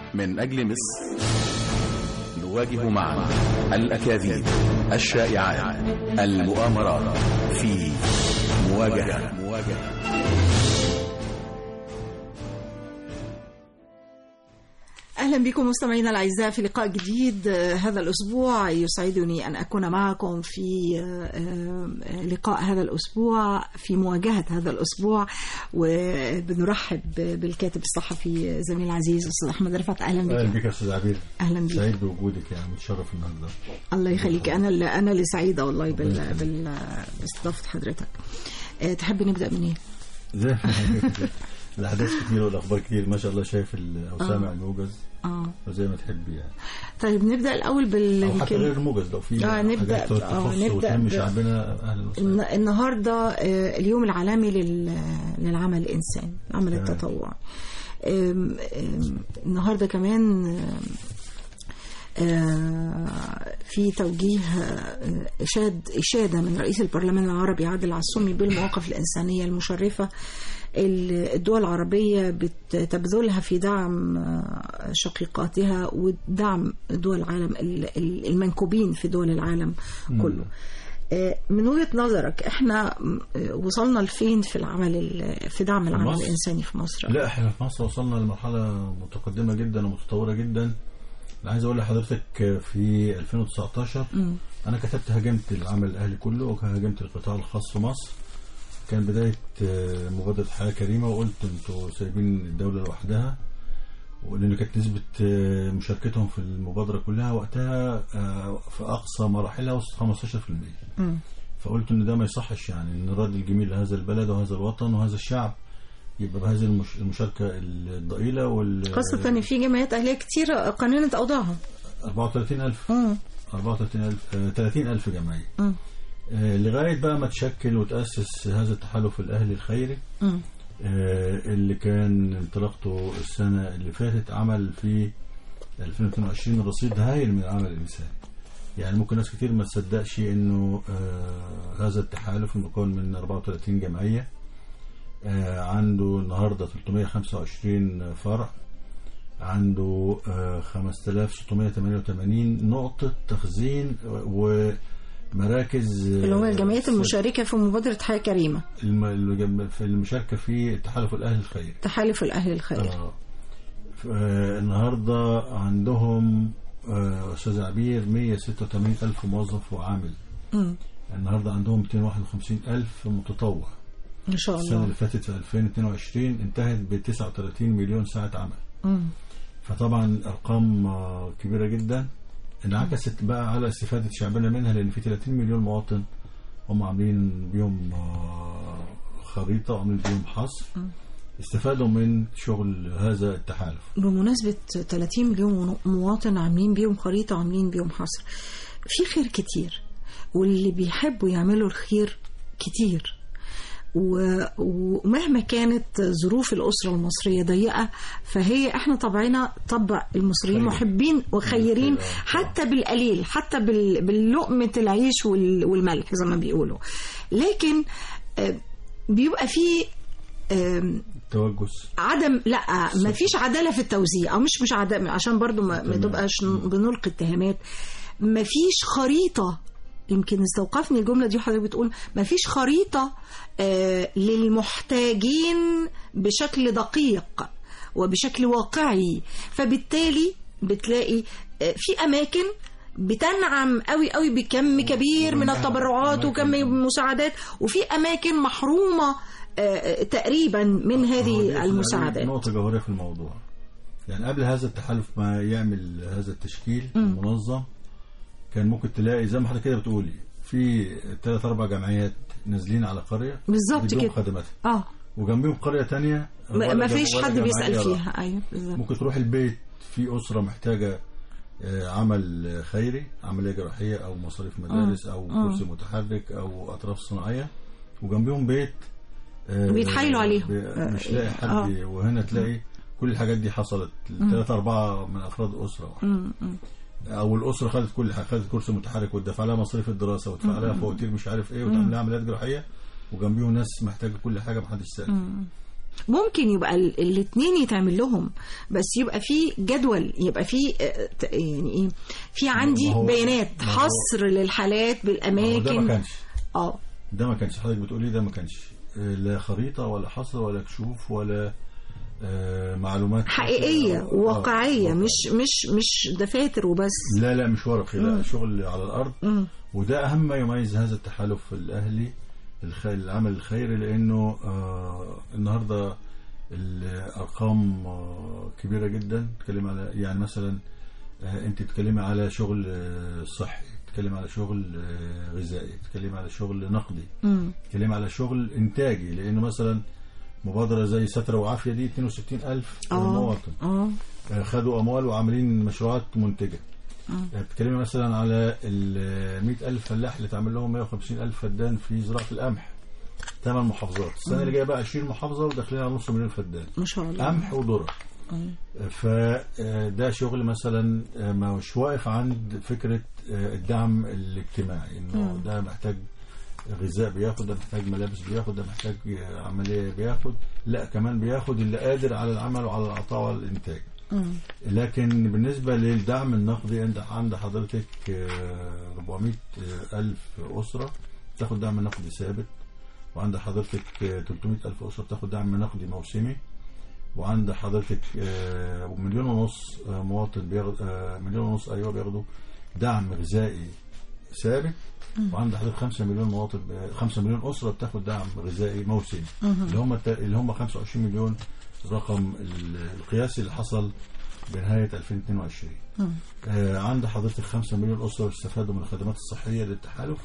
من أجل مصر نواجه معا الأكاذيب الشائعات المؤامرات في مواجهة مواجهة أهلا بكم مستمعينا الأعزاء في لقاء جديد آه، هذا الأسبوع يسعدني أن أكون معكم في آه، آه، لقاء هذا الأسبوع في مواجهة هذا الأسبوع وبنرحب بالكاتب الصحفي زميل العزيز أستاذ أحمد رفعت أهلا اهلا بك بك يا استاذ عبير أهلا بك سعيد بوجودك يعني متشرف النهارده الله يخليك أنا اللي أنا اللي سعيدة والله بال بال باستضافة حضرتك آه، تحب نبدأ منين؟ زي الاحداث كتير والاخبار كتير ما شاء الله شايف ال- او سامع الموجز اه وزي ما تحبي يعني طيب نبدأ الأول بال او حتى يمكن- غير الموجز لو في آه، نبدأ- حاجات آه، تخص نبدأ وتهم ب- شعبنا اهلا وسهلا الن- النهارده آه، اليوم العالمي لل- للعمل الإنساني العمل تمام. التطوعي آم، آم، النهارده كمان آم، آه، في توجيه آه، إشاد إشادة من رئيس البرلمان العربي عادل عصومي بالمواقف الإنسانية المشرفة اللي الدول العربية بتبذلها في دعم آه، شقيقاتها ودعم دول العالم ال- ال- المنكوبين في دول العالم كله آه، من وجهة نظرك احنا م- آه، وصلنا لفين في العمل ال- في دعم العمل مصر؟ الإنساني في مصر لا احنا في مصر وصلنا لمرحله متقدمه جدا ومتطوره جدا انا عايز اقول لحضرتك في 2019 انا كتبت هاجمت العمل الاهلي كله وهاجمت القطاع الخاص في مصر كان بدايه آه، مبادره حياه كريمه وقلت انتوا سايبين الدوله لوحدها لان كانت نسبه آه، مشاركتهم في المبادره كلها وقتها آه، في اقصى مراحلها وصلت 15% مم. فقلت ان ده ما يصحش يعني ان الرد الجميل لهذا البلد وهذا الوطن وهذا الشعب يبقى بهذه المش... المشاركه الضئيله وال خاصة إن في جمعيات أهلية كتير قننت أوضاعها 34000 مم. 34000 آه، 30000 جمعيه مم. آه، لغايه بقى ما تشكل وتاسس هذا التحالف الاهلي الخيري مم. آه، اللي كان انطلاقته السنه اللي فاتت عمل في 2022 رصيد هائل من العمل الانساني يعني ممكن ناس كتير ما تصدقش انه آه هذا التحالف المكون من 34 جمعيه آه عنده النهارده 325 فرع عنده آه 5688 نقطه تخزين ومراكز اللي هم الجمعيات المشاركة في مبادرة حياة كريمة الم- الجم- في المشاركه في التحالف الاهلي الخيري تحالف الأهل الخيري آه. ف- آه، النهارده عندهم آه، استاذ عبير 186 الف موظف وعامل مم. النهارده عندهم 251 الف متطوع إن شاء السنه الله اللي فاتت في 2022 انتهت ب 39 مليون ساعه عمل مم. فطبعا ارقام آه، كبيره جدا انعكست بقى على استفاده شعبنا منها لان في 30 مليون مواطن هم عاملين بيهم آه، خريطه وعاملين بيهم حصر استفادوا من شغل هذا التحالف بمناسبة 30 مليون مواطن عاملين بيهم خريطة وعاملين بيهم حصر في خير كتير واللي بيحبوا يعملوا الخير كتير و- ومهما كانت ظروف الأسرة المصرية ضيقة فهي احنا طبعنا طبع المصريين خير. محبين وخيرين خير، آه. حتى بالقليل حتى بال- باللقمة العيش وال- والملح زي ما بيقولوا لكن آه، بيبقى في آم، توجس عدم لا ما فيش عداله في التوزيع او مش مش عداله عشان برضو ما, ما تمام. تبقاش بنلقي اتهامات ما فيش خريطه يمكن استوقفني الجمله دي وحضرتك بتقول ما فيش خريطه آه للمحتاجين بشكل دقيق وبشكل واقعي فبالتالي بتلاقي آه في اماكن بتنعم قوي قوي بكم كبير من التبرعات وكم مساعدات وفي اماكن محرومه آه، تقريبا من هو دي هذه المساعدات نقطة جوهرية في الموضوع يعني قبل هذا التحالف ما يعمل هذا التشكيل المنظم كان ممكن تلاقي زي ما حضرتك كده بتقولي في ثلاث اربع جمعيات نازلين على قرية بالظبط بيدوهم كده. خدماتها اه وجنبيهم قرية تانية ما ولا ما جم- فيش ولا حد جمعية بيسال راحت. فيها ايوه بالظبط ممكن تروح البيت في أسرة محتاجة آه، عمل خيري عملية جراحية أو مصاريف مدارس أو كرسي متحرك أو أطراف صناعية وجنبيهم بيت آه، بيتحايلوا عليهم. بي- مش لاقي حد آه. وهنا تلاقي كل الحاجات دي حصلت ثلاثة أربعة من أفراد أسرة واحدة مم، مم. أو الأسرة خدت كل حاجة خدت كرسي متحرك وتدفع لها مصاريف الدراسة وتدفع لها فواتير مش عارف إيه وتعمل لها عمليات جراحية وجنبيهم ناس محتاجة كل حاجة محدش سأل ممكن يبقى الاثنين يتعمل لهم بس يبقى في جدول يبقى في آه، ت- يعني ايه في عندي ما هو- بيانات ما هو- حصر للحالات ما هو ده ما بالاماكن كانش اه ده ما كانش حضرتك بتقولي ده ما كانش آه، لا خريطة ولا حصر ولا كشوف ولا آه، معلومات حقيقيه آه، واقعيه آه. مش مش مش دفاتر وبس لا لا مش ورقي لا شغل على الأرض مم. وده أهم ما يميز هذا التحالف الأهلي الخ- العمل الخيري لأنه آه النهاردة الأرقام آه كبيرة جدا تتكلم على يعني مثلا آه أنت بتتكلمي على شغل آه صحي بتتكلمي على شغل آه غذائي بتتكلمي على شغل نقدي مم. بتتكلمي على شغل إنتاجي لأنه مثلا مبادرة زي سترة وعافية دي 62 ألف اه مواطن اه آه، خدوا اموال وعاملين مشروعات منتجه آه، بتتكلمي مثلا على ال 100000 فلاح اللي اتعمل لهم 150000 فدان في زراعه القمح ثمان محافظات السنه اللي جايه بقى 20 محافظه وداخلين على نص مليون فدان ما شاء الله قمح وذره فده شغل مثلا آه، مش واقف عند فكره آه، الدعم الاجتماعي انه ده محتاج غذاء بياخد ده محتاج ملابس بياخد ده محتاج آه، عمليه بياخد لا كمان بياخد اللي قادر على العمل وعلى العطاء والانتاج مم. لكن بالنسبة للدعم النقدي عند عند حضرتك آه، 400 ألف أسرة تاخد دعم نقدي ثابت وعند حضرتك آه، 300 ألف أسرة تاخد دعم نقدي موسمي وعند حضرتك آه، مليون ونص آه، مواطن بياخد آه، مليون ونص أيوة بياخدوا دعم غذائي ثابت وعند حضرتك 5 مليون مواطن 5 مليون أسرة بتاخد دعم غذائي موسمي اللي هم الت- اللي هم 25 مليون رقم ال- القياسي اللي حصل بنهاية 2022 آه عند حضرتك 5 مليون أسرة استفادوا من الخدمات الصحية للتحالف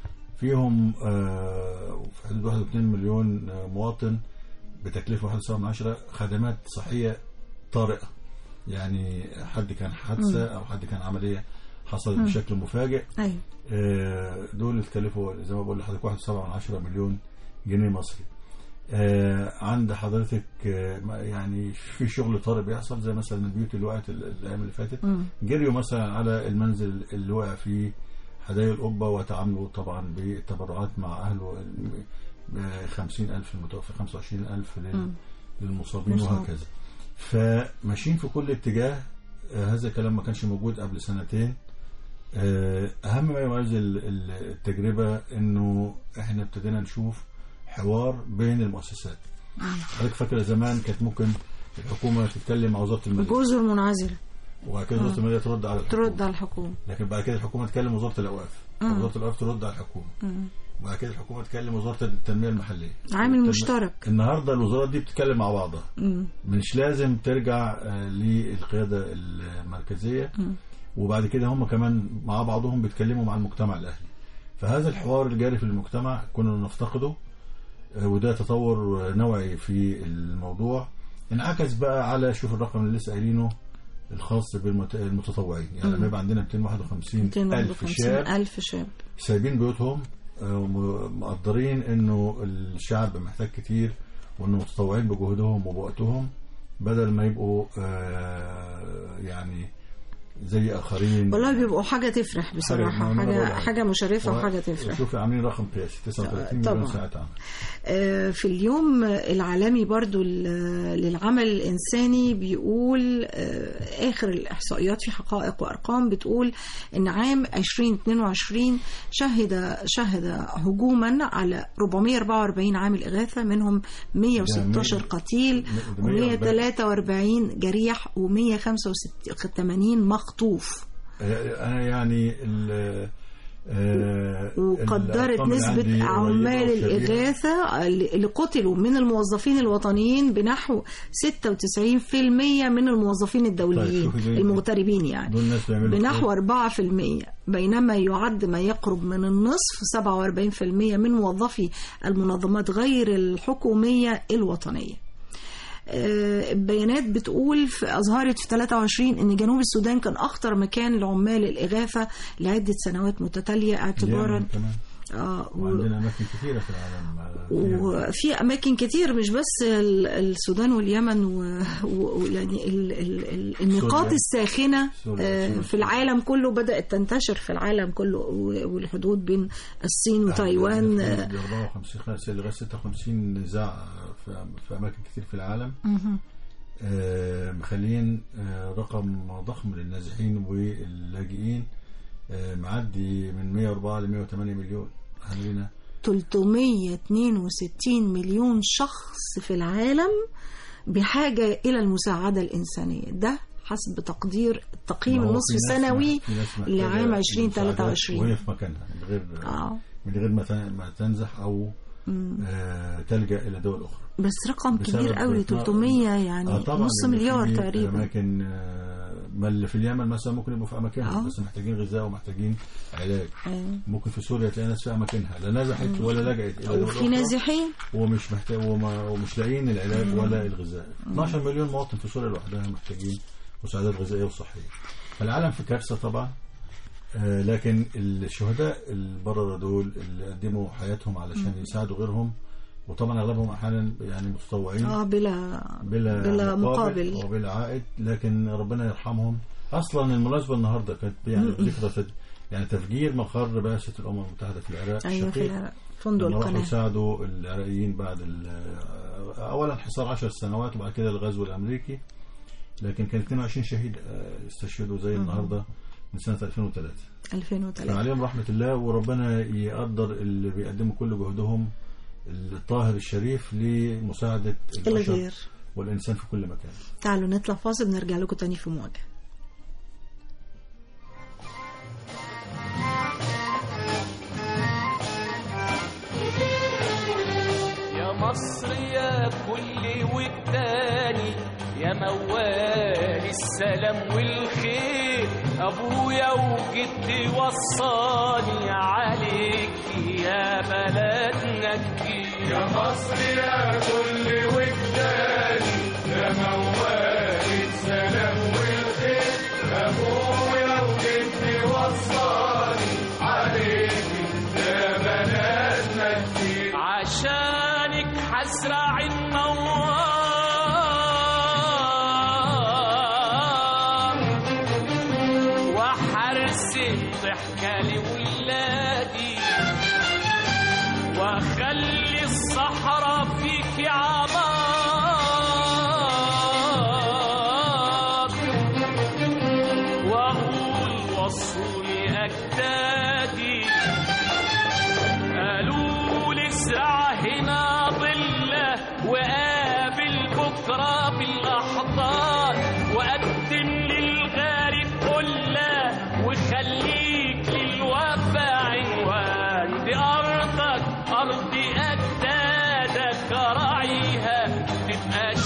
فيهم آه في حدود 1.2 مليون آه، مواطن بتكلفة 1.7 خدمات صحية طارئة يعني حد كان حادثة أو حد كان عملية حصلت بشكل مفاجئ ايوه آه، دول اتكلفوا زي ما بقول لحضرتك 1.7 مليون جنيه مصري آه، عند حضرتك آه، ما- يعني في شغل طارئ بيحصل زي مثلا البيوت اللي وقعت ال- الايام اللي فاتت مم. جريوا مثلا على المنزل اللي وقع فيه هدايا القبة وتعاملوا طبعا بالتبرعات مع أهله خمسين ألف المتوفى خمسة وعشرين ألف لل- للمصابين مصاب. وهكذا فماشيين في كل اتجاه آه، هذا الكلام ما كانش موجود قبل سنتين آه، أهم ما يميز ال- ال- التجربة إنه إحنا ابتدينا نشوف حوار بين المؤسسات حضرتك فاكرة زمان كانت ممكن الحكومة تتكلم مع وزارة المالية جزر منعزله وبعد كده وزارة المالية ترد على الحكومة ترد على الحكومه لكن بعد كده الحكومه تكلم وزاره الاوقاف مم. وزاره الاوقاف ترد على الحكومه مم. وبعد كده الحكومه تكلم وزاره التنميه المحليه عامل والتنمية- مشترك النهارده الوزارات دي بتتكلم مع بعضها مم. مش لازم ترجع آه، للقياده المركزيه مم. وبعد كده هم كمان مع بعضهم بيتكلموا مع المجتمع الاهلي فهذا الحوار الجاري في المجتمع كنا نفتقده آه، وده تطور آه، نوعي في الموضوع انعكس بقى على شوف الرقم اللي لسه قايلينه الخاص بالمتطوعين يعني لما يبقى عندنا 251 ألف 251 شاب ألف شاب سايبين بيوتهم آه، وم- مقدرين انه الشعب محتاج كتير وانه متطوعين بجهدهم وبوقتهم بدل ما يبقوا آه، يعني زي اخرين والله بيبقوا حاجة تفرح بصراحة ما- ما أنا بقول حاجة لك. حاجة مشرفة وحاجة تفرح شوفي عاملين رقم قياسي 39 طبعا. مليون ساعة عمل آه، في اليوم العالمي برضو ل- للعمل الإنساني بيقول آه، آخر الإحصائيات في حقائق وأرقام بتقول إن عام 2022 شهد شهد هجوما على 444 عامل إغاثة منهم 116 ده قتيل ده و143 جريح و185 مخطوف آه، انا يعني ال- آه، وقدرت الأرقام اللي عندي نسبة قريبة عمال وشبيهة. الإغاثة اللي قتلوا من الموظفين الوطنيين بنحو 96% من الموظفين طيب، الدوليين شوفي دول- المغتربين يعني دول الناس بيعملوا بنحو إيه؟ 4% بينما يعد ما يقرب من النصف 47% من موظفي المنظمات غير الحكومية الوطنية آه، البيانات بتقول في أظهرت في 23 أن جنوب السودان كان أخطر مكان لعمال الإغاثة لعدة سنوات متتالية اعتبارا اليمن كمان آه و- وعندنا اماكن كثيره في العالم آه، فيها وفي اماكن كتير مش بس ال- السودان واليمن و- و- ويعني ال- ال- ال- النقاط سوريا. الساخنه سوريا، آه، سوريا. في العالم كله بدات تنتشر في العالم كله و- والحدود بين الصين وتايوان آه، ب 54 خمسة لغايه 56 نزاع في, في اماكن كتير في العالم مهم. آه، مخلين آه، رقم ضخم للنازحين واللاجئين آه، معدي من 104 ل 108 مليون علينا 362 مليون شخص في العالم بحاجة إلى المساعدة الإنسانية ده حسب تقدير التقييم ما هو النصف في ناس السنوي في ناس محتاجة لعام مساعدات 2023 وهي في مكانها من غير آه. من غير ما تن- ما تنزح او آه، تلجا الى دول اخرى بس رقم بسبب كبير قوي إطلاق- 300 يعني آه طبعا نص لأن مليار في تقريبا اماكن آه، ما اللي في اليمن مثلا ممكن يبقوا في اماكنهم آه. بس محتاجين غذاء ومحتاجين علاج آه. ممكن في سوريا تلاقي ناس في اماكنها لا نزحت ولا لجأت الى دول وفي أخرى. نازحين ومش محتاج وما ومش لاقيين العلاج ولا الغذاء 12 مليون مواطن في سوريا لوحدها محتاجين مساعدات غذائيه وصحيه فالعالم في كارثه طبعا آه، لكن الشهداء البرره دول اللي قدموا حياتهم علشان يساعدوا غيرهم وطبعا اغلبهم احيانا يعني متطوعين اه بلا بلا, بلا مقابل وبلا عائد لكن ربنا يرحمهم اصلا المناسبه النهارده كانت يعني ذكرى تد- يعني تفجير مقر بعثه الامم المتحده في العراق ايوه في الشقيق. العراق. فندق لما راحوا القناه يساعدوا العراقيين بعد ال- اولا حصار 10 سنوات وبعد كده الغزو الامريكي لكن كان 22 شهيد آه، استشهدوا زي النهارده من سنه 2003 2003 فعليهم رحمه الله وربنا يقدر اللي بيقدموا كل جهدهم الطاهر الشريف لمساعده البشر الغير والانسان في كل مكان تعالوا نطلع فاصل نرجع لكم تاني في مواجهه يا مصر يا كل وجداني يا موال السلام والخير ابويا وجدي وصاني عليك يا بلدنا كتير يا مصر يا كل وجداني يا موال السلام والخير ابويا وجدي وصاني عليك يا بلدنا كتير عشانك حزرع النوار وحرسم ضحكة لولادي واخلي الصحراء فيك عمار واقول وصولي اجدادي قالوا لي ازرع هنا ضلة وقابل بكرة بالأحضان وقدم للغارب قلة وخليك للوفا عنوان دي أرضك أرض أجدادك راعيها تبقى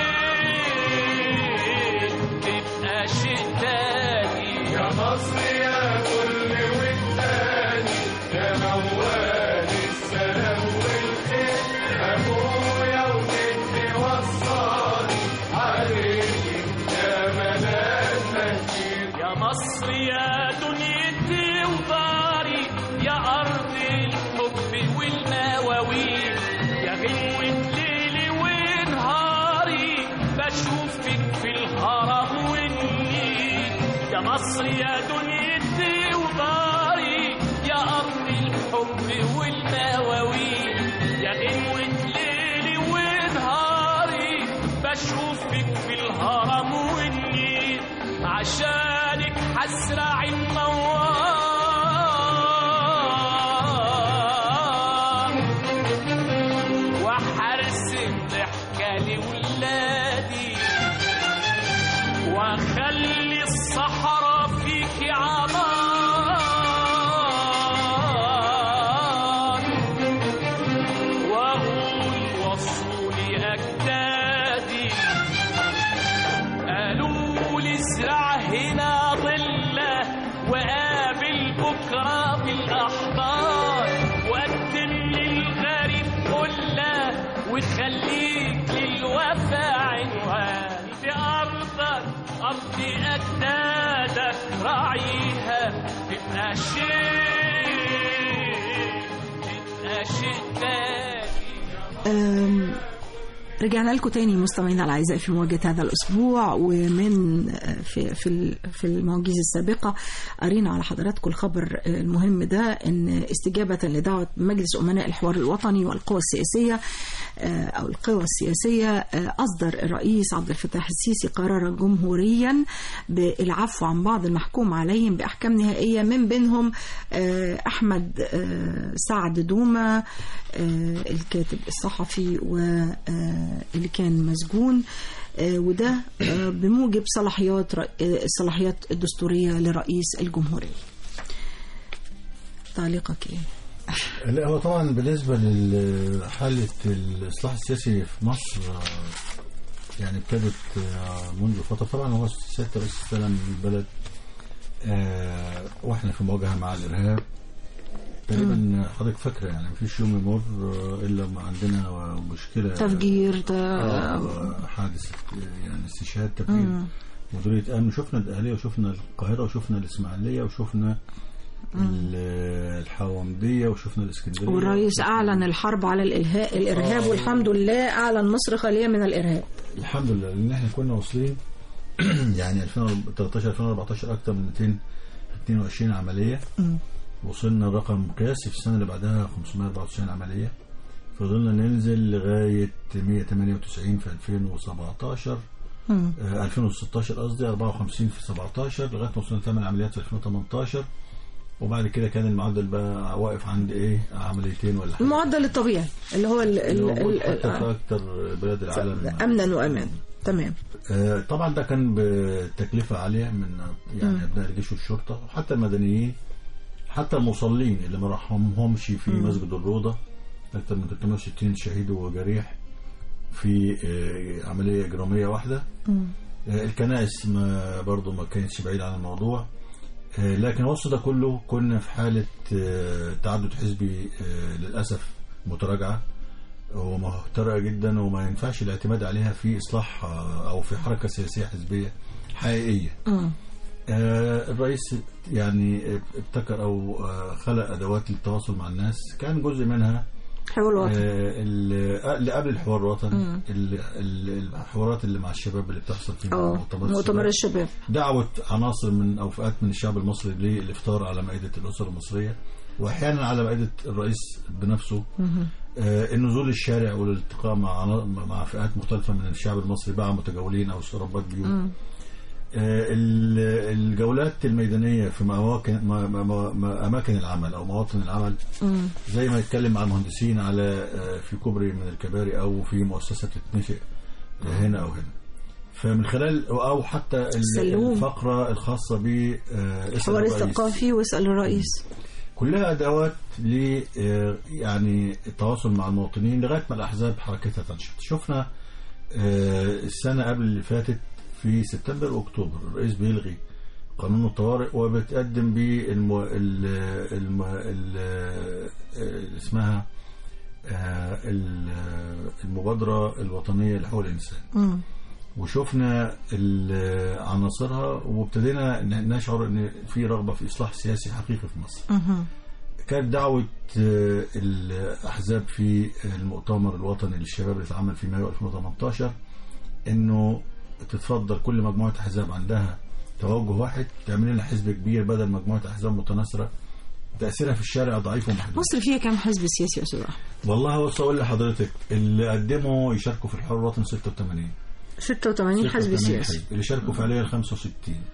شيء تبقى شيء تاني يا مصر يا كل وداني يا موال السلام والخير ابويا وجدي وصاني عليك يا بلدنا كتير يا مصر يا دنيتي وداري يا ارض الحب والمواويل يا غنوة ليلي ونهاري بشوفك في الهرم والنيل يا مصر يا دنيتي وداري يا أرض الحب والمواويل يا غنوة ليلي ونهاري بشوفك في الهرم والنيل عشانك حزرع النوار وحرسم ضحكة لولادي واخلي الصحراء فيك عمار واقول وصولي اجدادي قالوا لي ازرع هنا ضله وقابل بكره بالاحضان وقدم للغريب كله وخليك للوفا عنوان في ارضك ارض اجدادك راعيها تبقى شيء تبقى شيء تاني أم، رجعنا لكم تاني مستمعينا الاعزاء في مواجهه هذا الاسبوع ومن في في في المواجيز السابقه قرينا على حضراتكم الخبر المهم ده ان استجابه لدعوه مجلس امناء الحوار الوطني والقوى السياسيه او القوى السياسيه اصدر الرئيس عبد الفتاح السيسي قرارا جمهوريا بالعفو عن بعض المحكوم عليهم باحكام نهائيه من بينهم احمد سعد دومه الكاتب الصحفي واللي كان مسجون وده بموجب صلاحيات الصلاحيات الدستوريه لرئيس الجمهوريه. تعليقك ايه؟ لا هو طبعا بالنسبه لحاله الاصلاح السياسي في مصر يعني ابتدت منذ فتره طبعا هو سياده رئيس استلم البلد واحنا في مواجهه مع الارهاب تقريبا حضرتك فاكره يعني مفيش يوم يمر الا ما عندنا مشكله تفجير آه حادث يعني استشهاد تفجير مديريه امن شفنا الاهليه وشفنا القاهره وشفنا الاسماعيليه وشفنا الحومديه وشفنا الاسكندريه والرئيس اعلن الحرب على الالهاء الارهاب آه والحمد لله اعلن مصر خاليه من الارهاب الحمد لله لان احنا كنا واصلين يعني 2013 2014 اكثر من 222 عمليه م. وصلنا رقم قياسي في السنة اللي بعدها 594 عملية فضلنا ننزل لغاية 198 في 2017 آه 2016 قصدي 54 في 17 لغاية ما وصلنا 8 عمليات في 2018 وبعد كده كان المعدل بقى واقف عند ايه عمليتين ولا حاجه المعدل الطبيعي اللي هو ال ال حتى في اكثر بلاد العالم امنا وامان تمام آه طبعا ده كان بتكلفه عاليه من يعني ابناء الجيش والشرطه وحتى المدنيين حتى المصلين اللي ما رحمهمش في مم. مسجد الروضة أكثر من 360 شهيد وجريح في عملية إجرامية واحدة مم. الكنائس ما برضو ما كانتش بعيد عن الموضوع لكن وسط ده كله كنا في حالة تعدد حزبي للأسف متراجعة ومهترئة جدا وما ينفعش الاعتماد عليها في إصلاح أو في حركة سياسية حزبية حقيقية مم. آه الرئيس يعني ابتكر او آه خلق ادوات للتواصل مع الناس كان جزء منها الحوار الوطني آه اللي قبل الحوار الوطني الحوارات اللي مع الشباب اللي بتحصل في مؤتمر الشباب دعوه عناصر من او فئات من الشعب المصري للافطار على مائده الاسر المصريه واحيانا على مائده الرئيس بنفسه آه النزول للشارع والالتقاء مع مع فئات مختلفه من الشعب المصري بقى متجولين او ربات بيوت الجولات الميدانية في مواكن أماكن العمل أو مواطن العمل زي ما يتكلم مع المهندسين على في كوبري من الكباري أو في مؤسسة تتنشئ هنا أو هنا فمن خلال أو حتى الفقرة الخاصة ب الحوار الثقافي واسأل الرئيس كلها أدوات ل يعني التواصل مع المواطنين لغاية ما الأحزاب حركتها تنشط شفنا السنة قبل اللي فاتت في سبتمبر واكتوبر الرئيس بيلغي قانون الطوارئ وبتقدم به الم... ال... الم... ال... اسمها المبادرة الوطنية لحقوق الإنسان وشفنا عناصرها وابتدينا نشعر ان في رغبة في إصلاح سياسي حقيقي في مصر كانت دعوة الأحزاب في المؤتمر الوطني للشباب اللي اتعمل في مايو 2018 انه تتفضل كل مجموعة أحزاب عندها توجه واحد تعمل لنا حزب كبير بدل مجموعة أحزاب متناثرة تأثيرها في الشارع ضعيف ومحدود مصر فيها كم حزب سياسي يا أستاذ والله هو أقول لحضرتك اللي قدموا يشاركوا في الحر الوطني 86 86 حزب سياسي حزب. اللي شاركوا فعليا 65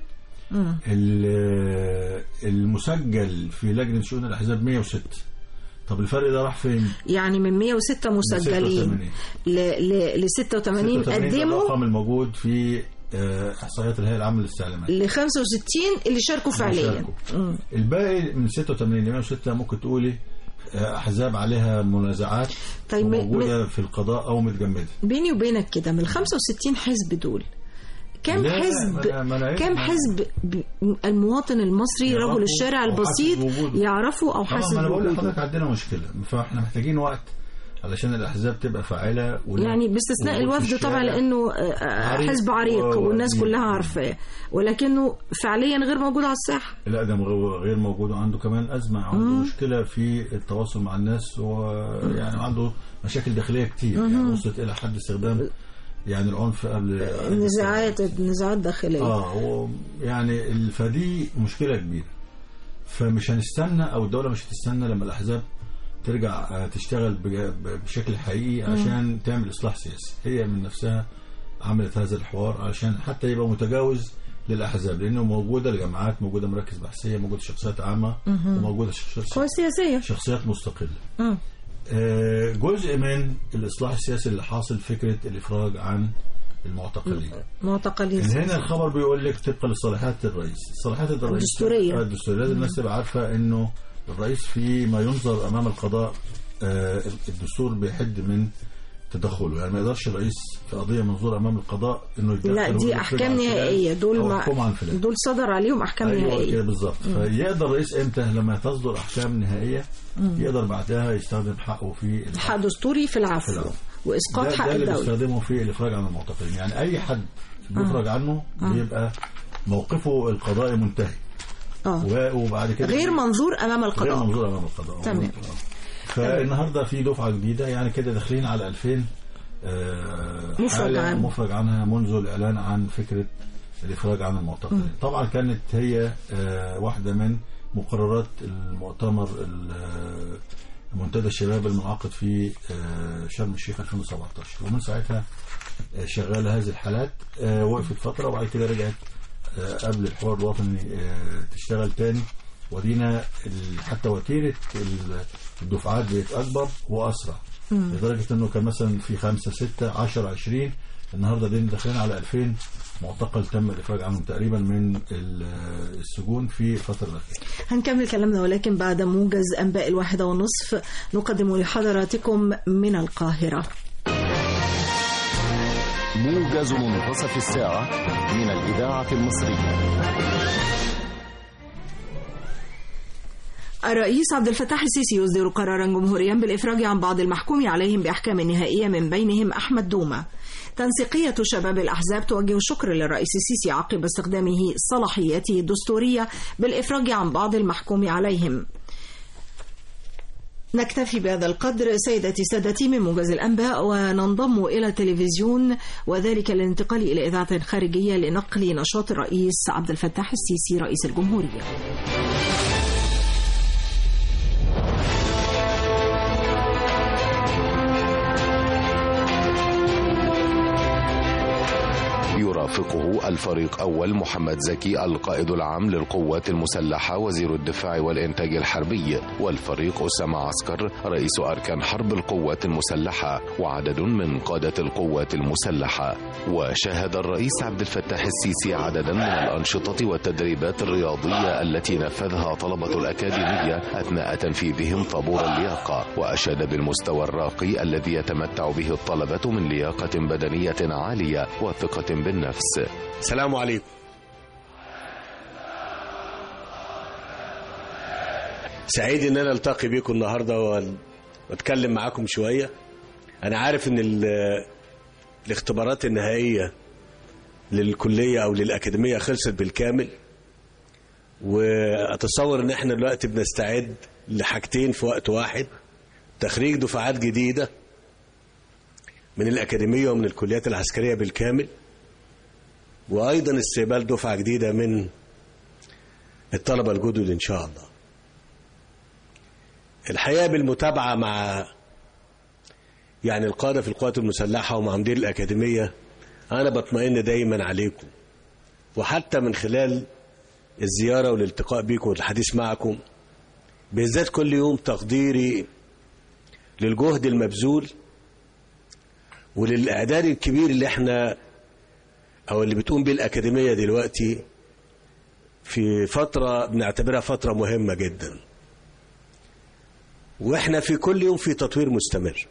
المسجل في لجنة شؤون الأحزاب 106 طب الفرق ده راح فين؟ يعني من 106 مسجلين ل 86 قدموا الرقم الموجود في احصائيات الهيئه العامه للاستعلامات ل 65 اللي شاركوا فعليا الباقي من 86 ل 106 ممكن تقولي احزاب عليها منازعات طيب موجوده في القضاء او متجمده بيني وبينك كده من ال 65 حزب دول كم لا، حزب ما أنا- ما أنا كم عارف. حزب ب- المواطن المصري يعرفوا رجل الشارع أو حاسس البسيط بوجوده. يعرفوا او طبعا حاسس ما انا بقول بوجوده لحضرتك عندنا مشكله فاحنا محتاجين وقت علشان الاحزاب تبقى فاعله وال- يعني باستثناء والوقوف في الوفد طبعا الشارع. لانه آه، آه، عريق حزب عريق و- والناس و- كلها عارفاه ولكنه فعليا غير موجود على الساحه لا ده مغ- غير موجود وعنده كمان أزمة عنده مشكلة في التواصل مع الناس ويعني عنده مشاكل داخلية كتير يعني وصلت إلى حد استخدام يعني العنف قبل نزاعات نزاعات داخليه اه هو يعني ال- فدي مشكلة كبيرة فمش هنستنى أو الدولة مش هتستنى لما الأحزاب ترجع آه، تشتغل بج- ب- بشكل حقيقي عشان تعمل إصلاح سياسي هي من نفسها عملت هذا الحوار عشان حتى يبقى متجاوز للأحزاب لأنه موجودة الجامعات موجودة مراكز بحثية موجودة شخصيات عامة وموجودة شخصيات قوى سياسيه شخصيات مستقلة مم. آه، جزء من الإصلاح السياسي اللي حاصل فكرة الإفراج عن المعتقلين معتقلين من هنا الخبر بيقول لك طبقا لصلاحيات الرئيس صلاحيات الرئيس الدستورية. آه، الدستورية لازم الناس تبقى عارفة انه الرئيس فيما ينظر امام القضاء آه، الدستور بيحد من تدخله يعني ما يقدرش الرئيس في قضية منظور امام القضاء انه يتدخل لا ويقول دي افرج احكام عن فلان نهائيه دول أو ما احكم عن فلان دول صدر عليهم احكام ايوه كده نهائيه بالظبط فيقدر الرئيس امتى لما تصدر احكام نهائيه يقدر بعدها يستخدم حقه في حق دستوري في العفو العفو. واسقاط ده, حق ده اللي الدوله بيستخدمه في الافراج عن المعتقلين يعني اي حد بيفرج عنه بيبقى موقفه القضائي منتهي اه و- وبعد كده غير منظور امام غير القضاء منظور امام القضاء تمام. آه. فالنهارده في دفعه جديده يعني كده داخلين على 2000 آه، مفرج حالة عنه. مفرج عنها منذ الاعلان عن فكره الافراج عن المعتقلين طبعا كانت هي آه، واحده من مقررات المؤتمر ال- آه، منتدى الشباب المنعقد في آه، شرم الشيخ 2017 ومن ساعتها آه، شغاله هذه الحالات آه، وقفت فتره وبعد كده رجعت آه، قبل الحوار الوطني آه، تشتغل تاني ودينا ال- حتى وتيره ال- الدفعات بقت اكبر واسرع لدرجه انه كان مثلا في خمسة ستة 10 20 النهارده دينا داخلين على 2000 معتقل تم الافراج عنهم تقريبا من ال- السجون في الفتره الاخيره هنكمل كلامنا ولكن بعد موجز انباء الواحده والنصف نقدم لحضراتكم من القاهره موجز منتصف الساعة من الإذاعة المصرية الرئيس عبد الفتاح السيسي يصدر قرارا جمهوريا بالإفراج عن بعض المحكوم عليهم بأحكام نهائية من بينهم أحمد دومة تنسيقية شباب الأحزاب توجه الشكر للرئيس السيسي عقب استخدامه صلاحياته الدستورية بالإفراج عن بعض المحكوم عليهم نكتفي بهذا القدر سيدتي سادتي من موجز الأنباء وننضم إلى التلفزيون وذلك للانتقال إلى إذاعة خارجية لنقل نشاط الرئيس عبد الفتاح السيسي رئيس الجمهورية يرافقه الفريق أول محمد زكي القائد العام للقوات المسلحة وزير الدفاع والإنتاج الحربي والفريق أسامة عسكر رئيس أركان حرب القوات المسلحة وعدد من قادة القوات المسلحة وشاهد الرئيس عبد الفتاح السيسي عددا من الأنشطة والتدريبات الرياضية التي نفذها طلبة الأكاديمية أثناء تنفيذهم طابور اللياقة وأشاد بالمستوى الراقي الذي يتمتع به الطلبة من لياقة بدنية عالية وثقة بالنفس السلام عليكم سعيد ان انا التقي بيكم النهارده و- واتكلم معاكم شويه انا عارف ان ال- الاختبارات النهائيه للكليه او للاكاديميه خلصت بالكامل واتصور ان احنا دلوقتي بنستعد لحاجتين في وقت واحد تخريج دفعات جديده من الاكاديميه ومن الكليات العسكريه بالكامل وايضا استقبال دفعه جديده من الطلبه الجدد ان شاء الله الحقيقه بالمتابعه مع يعني القاده في القوات المسلحه ومع مدير الاكاديميه انا بطمئن دايما عليكم وحتى من خلال الزياره والالتقاء بيكم والحديث معكم بالذات كل يوم تقديري للجهد المبذول وللاعداد الكبير اللي احنا او اللي بتقوم بيه الاكاديميه دلوقتي في فتره بنعتبرها فتره مهمه جدا واحنا في كل يوم في تطوير مستمر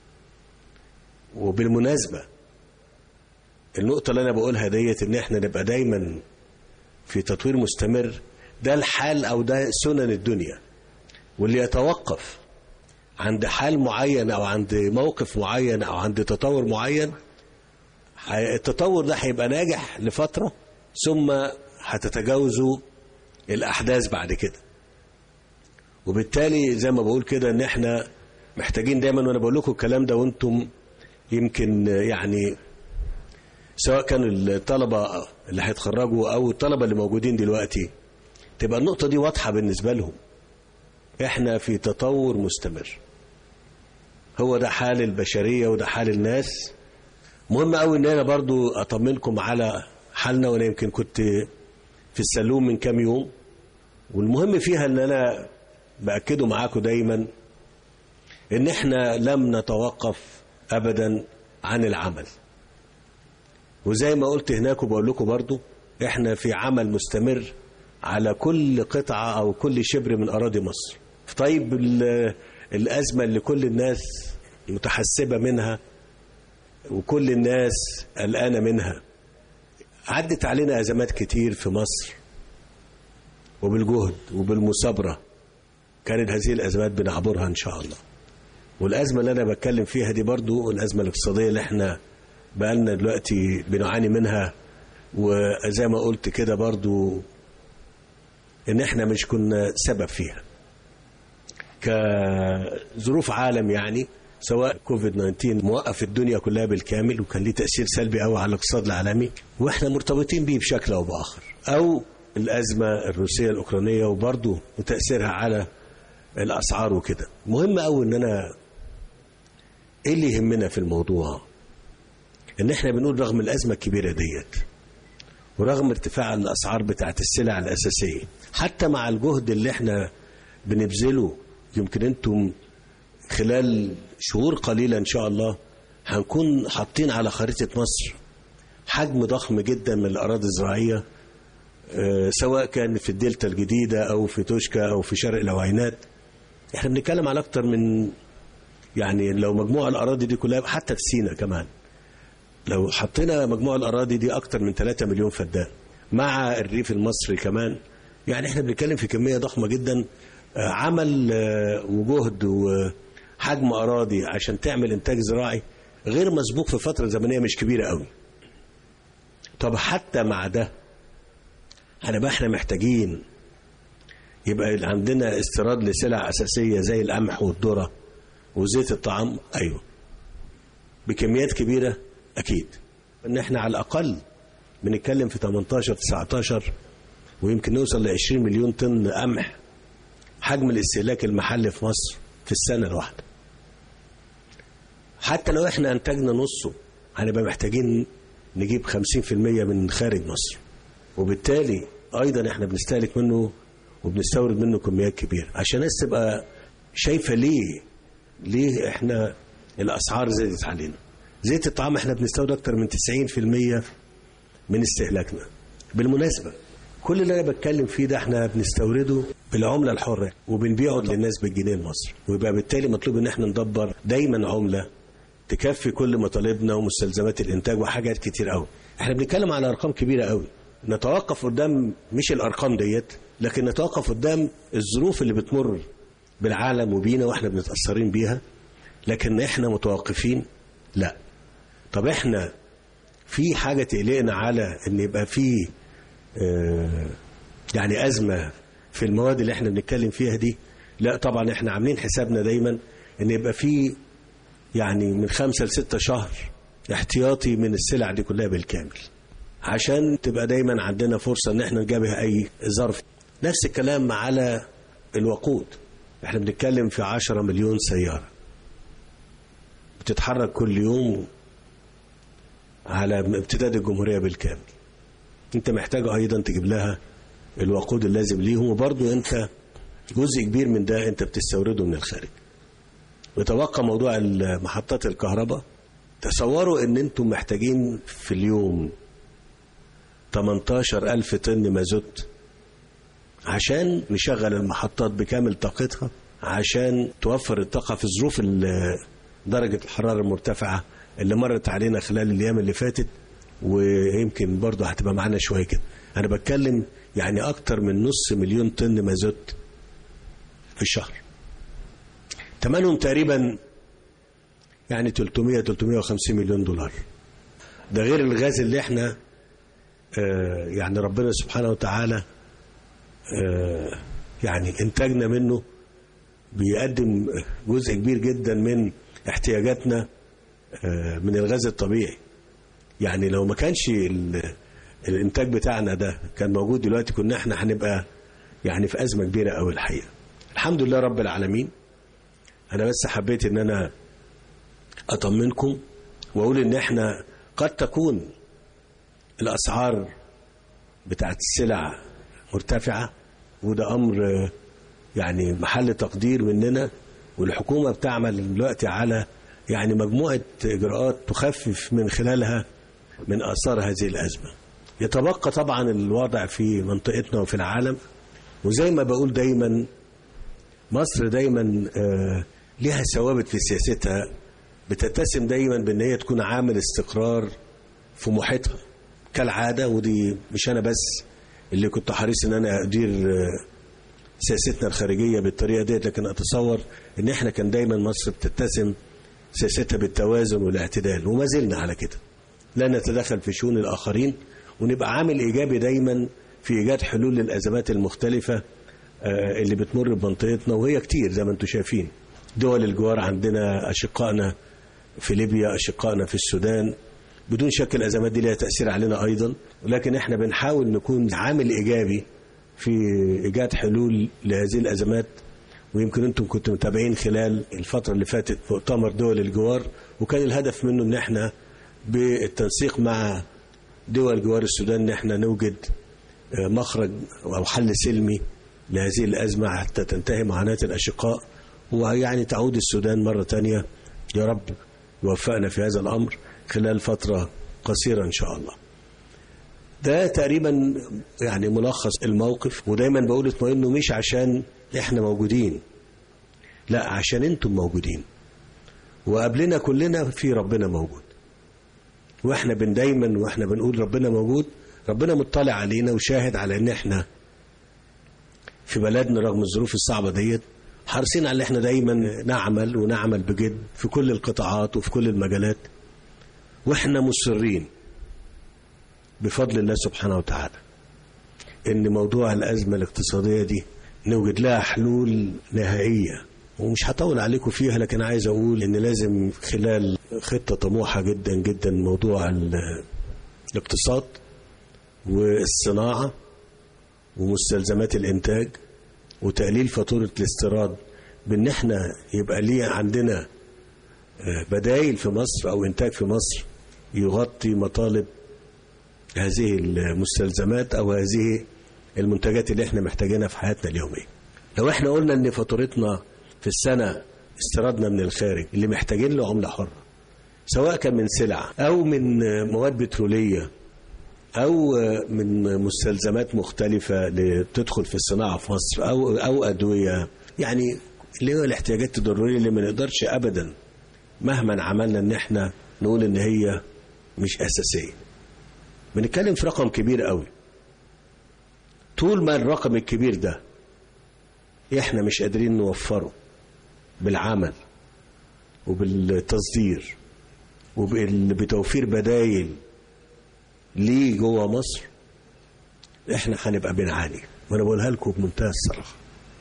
وبالمناسبه النقطه اللي انا بقولها ديت ان احنا نبقى دايما في تطوير مستمر ده الحال او ده سنن الدنيا واللي يتوقف عند حال معين او عند موقف معين او عند تطور معين ح- التطور ده هيبقى ناجح لفتره ثم هتتجاوزوا الاحداث بعد كده وبالتالي زي ما بقول كده ان احنا محتاجين دايما وانا بقول لكم الكلام ده وانتم يمكن يعني سواء كان الطلبه اللي هيتخرجوا او الطلبه اللي موجودين دلوقتي تبقى النقطه دي واضحه بالنسبه لهم احنا في تطور مستمر هو ده حال البشريه وده حال الناس مهم قوي ان انا برضو اطمنكم على حالنا وانا يمكن كنت في السلوم من كام يوم والمهم فيها ان انا باكده معاكم دايما ان احنا لم نتوقف ابدا عن العمل وزي ما قلت هناك وبقول لكم برضو احنا في عمل مستمر على كل قطعة او كل شبر من اراضي مصر طيب ال- الازمة اللي كل الناس متحسبة منها وكل الناس قلقانة منها عدت علينا ازمات كتير في مصر وبالجهد وبالمثابرة كانت هذه الازمات بنعبرها ان شاء الله والازمه اللي انا بتكلم فيها دي برضو الازمه الاقتصاديه اللي احنا بقالنا دلوقتي بنعاني منها وزي ما قلت كده برضو ان احنا مش كنا سبب فيها كظروف عالم يعني سواء كوفيد 19 موقف الدنيا كلها بالكامل وكان ليه تاثير سلبي قوي على الاقتصاد العالمي واحنا مرتبطين بيه بشكل او باخر او الازمه الروسيه الاوكرانيه وبرضه وتاثيرها على الاسعار وكده مهم قوي ان انا ايه اللي يهمنا في الموضوع ان احنا بنقول رغم الازمه الكبيره ديت ورغم ارتفاع الاسعار بتاعت السلع الاساسيه حتى مع الجهد اللي احنا بنبذله يمكن انتم خلال شهور قليله ان شاء الله هنكون حاطين على خريطه مصر حجم ضخم جدا من الاراضي الزراعيه آه، سواء كان في الدلتا الجديده او في توشكا او في شرق العوينات احنا بنتكلم على اكتر من يعني لو مجموع الاراضي دي كلها حتى في سينا كمان لو حطينا مجموع الاراضي دي اكتر من 3 مليون فدان مع الريف المصري كمان يعني احنا بنتكلم في كميه ضخمه جدا آه، عمل آه، وجهد وحجم اراضي عشان تعمل انتاج زراعي غير مسبوق في فتره زمنيه مش كبيره قوي طب حتى مع ده هنبقى احنا محتاجين يبقى عندنا استيراد لسلع اساسيه زي القمح والذره وزيت الطعام ايوه بكميات كبيره اكيد ان احنا على الاقل بنتكلم في 18 19 ويمكن نوصل ل 20 مليون طن قمح حجم الاستهلاك المحلي في مصر في السنه الواحده حتى لو احنا انتجنا نصه هنبقى محتاجين نجيب 50% من خارج مصر وبالتالي ايضا احنا بنستهلك منه وبنستورد منه كميات كبيره عشان الناس تبقى شايفه ليه ليه احنا الاسعار زادت علينا زيت الطعام احنا بنستورد اكتر من 90% من استهلاكنا بالمناسبه كل اللي انا بتكلم فيه ده احنا بنستورده بالعمله الحره وبنبيعه للناس بالجنيه المصري ويبقى بالتالي مطلوب ان احنا ندبر دايما عمله تكفي كل مطالبنا ومستلزمات الانتاج وحاجات كتير قوي احنا بنتكلم على ارقام كبيره قوي نتوقف قدام مش الارقام ديت لكن نتوقف قدام الظروف اللي بتمر بالعالم وبينا واحنا بنتاثرين بيها لكن احنا متوقفين لا طب احنا في حاجه تقلقنا على ان يبقى في آه، يعني ازمه في المواد اللي احنا بنتكلم فيها دي لا طبعا احنا عاملين حسابنا دايما ان يبقى في يعني من خمسة لستة شهر احتياطي من السلع دي كلها بالكامل عشان تبقى دايما عندنا فرصة ان احنا نجابه اي ظرف نفس الكلام على الوقود احنا بنتكلم في عشرة مليون سيارة بتتحرك كل يوم على امتداد الجمهورية بالكامل انت محتاج ايضا تجيب لها الوقود اللازم ليهم وبرضو انت جزء كبير من ده انت بتستورده من الخارج ويتبقى موضوع محطات الكهرباء تصوروا ان انتم محتاجين في اليوم 18 ألف طن مازوت عشان نشغل المحطات بكامل طاقتها عشان توفر الطاقة في ظروف ال- درجة الحرارة المرتفعة اللي مرت علينا خلال الأيام اللي فاتت ويمكن برضه هتبقى معانا شوية كده أنا بتكلم يعني أكتر من نص مليون طن مازوت في الشهر ثمنهم تقريبا يعني 300 350 مليون دولار ده غير الغاز اللي احنا آه يعني ربنا سبحانه وتعالى آه يعني انتاجنا منه بيقدم جزء كبير جدا من احتياجاتنا آه من الغاز الطبيعي يعني لو ما كانش ال- الانتاج بتاعنا ده كان موجود دلوقتي كنا احنا هنبقى يعني في ازمه كبيره قوي الحقيقه الحمد لله رب العالمين انا بس حبيت ان انا اطمنكم واقول ان احنا قد تكون الاسعار بتاعت السلع مرتفعه وده امر آه، يعني محل تقدير مننا والحكومه بتعمل دلوقتي على يعني مجموعه اجراءات تخفف من خلالها من اثار هذه الازمه. يتبقى طبعا الوضع في منطقتنا وفي العالم وزي ما بقول دايما مصر دايما آه، لها ثوابت في سياستها بتتسم دايما بان هي تكون عامل استقرار في محيطها كالعاده ودي مش انا بس اللي كنت حريص ان انا ادير آه، سياستنا الخارجيه بالطريقه ديت لكن اتصور ان احنا كان دايما مصر بتتسم سياستها بالتوازن والاعتدال وما زلنا على كده لا نتدخل في شؤون الاخرين ونبقى عامل ايجابي دايما في ايجاد حلول للازمات المختلفه آه، اللي بتمر بمنطقتنا وهي كتير زي ما انتم شايفين دول الجوار عندنا اشقائنا في ليبيا اشقائنا في السودان بدون شك الازمات دي لها تاثير علينا ايضا ولكن احنا بنحاول نكون عامل ايجابي في ايجاد حلول لهذه الازمات ويمكن انتم كنتم متابعين خلال الفتره اللي فاتت مؤتمر دول الجوار وكان الهدف منه ان احنا بالتنسيق مع دول جوار السودان ان احنا نوجد آه، مخرج او حل سلمي لهذه الازمه حتى تنتهي معاناه الاشقاء ويعني تعود السودان مره ثانيه يا رب يوفقنا في هذا الامر خلال فتره قصيره ان شاء الله. ده تقريبا يعني ملخص الموقف ودايما بقول اطمئنوا مش عشان احنا موجودين لا عشان انتم موجودين وقبلنا كلنا في ربنا موجود واحنا بن دايما واحنا بنقول ربنا موجود ربنا مطلع علينا وشاهد على ان احنا في بلدنا رغم الظروف الصعبه ديت حريصين على ان احنا دايما نعمل ونعمل بجد في كل القطاعات وفي كل المجالات واحنا مصرين بفضل الله سبحانه وتعالى ان موضوع الازمه الاقتصاديه دي نوجد لها حلول نهائيه ومش هطول عليكم فيها لكن عايز اقول ان لازم خلال خطه طموحه جدا جدا موضوع ال- الاقتصاد والصناعه ومستلزمات الانتاج وتقليل فاتوره الاستيراد بان احنا يبقى ليه عندنا آه، بدايل في مصر او انتاج في مصر يغطي مطالب هذه المستلزمات او هذه المنتجات اللي احنا محتاجينها في حياتنا اليوميه. لو احنا قلنا ان فاتورتنا في السنه استيرادنا من الخارج اللي محتاجين له عمله حره سواء كان من سلع او من مواد بتروليه او من مستلزمات مختلفه اللي بتدخل في الصناعه في مصر او او ادويه يعني اللي هو الاحتياجات الضروريه اللي ما نقدرش ابدا مهما عملنا ان احنا نقول ان هي مش اساسيه بنتكلم في رقم كبير قوي طول ما الرقم الكبير ده احنا مش قادرين نوفره بالعمل وبالتصدير وبتوفير بدايل ليه جوه مصر احنا هنبقى بنعاني وانا بقولها لكم بمنتهى الصراحه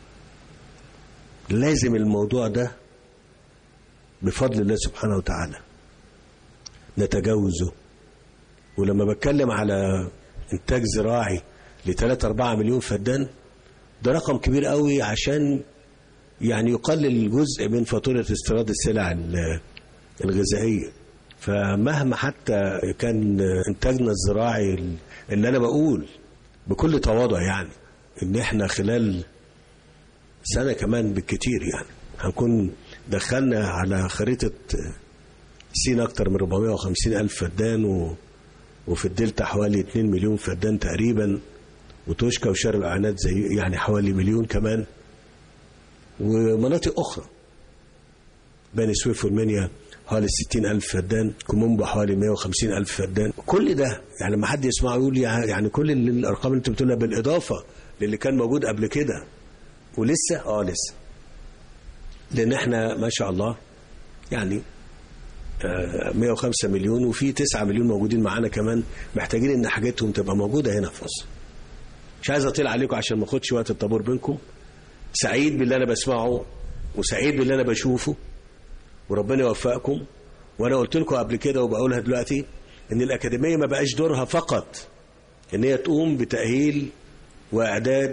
لازم الموضوع ده بفضل الله سبحانه وتعالى نتجاوزه ولما بتكلم على انتاج زراعي ل 3 4 مليون فدان ده رقم كبير قوي عشان يعني يقلل جزء من فاتوره استيراد السلع ال- الغذائيه فمهما حتى كان انتاجنا الزراعي اللي انا بقول بكل تواضع يعني ان احنا خلال سنه كمان بالكتير يعني هنكون دخلنا على خريطه سين اكتر من 450 الف فدان و وفي الدلتا حوالي 2 مليون فدان تقريبا وتوشكا وشرق العناد زي يعني حوالي مليون كمان ومناطق أخرى بني سويف والمنيا حوالي 60 ألف فدان كومومبو حوالي 150 ألف فدان كل ده يعني لما حد يسمعه يقول يعني كل اللي- الأرقام اللي أنت بتقولها بالإضافة للي كان موجود قبل كده ولسه اه لسه لان احنا ما شاء الله يعني آه، 105 مليون وفي 9 مليون موجودين معانا كمان محتاجين ان حاجتهم تبقى موجوده هنا في مصر مش عايز اطيل عليكم عشان ما اخدش وقت الطابور بينكم سعيد باللي انا بسمعه وسعيد باللي انا بشوفه وربنا يوفقكم وانا قلت لكم قبل كده وبقولها دلوقتي ان الاكاديميه ما بقاش دورها فقط ان هي تقوم بتاهيل واعداد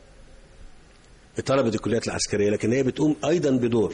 طلبه الكليات العسكريه لكن هي بتقوم ايضا بدور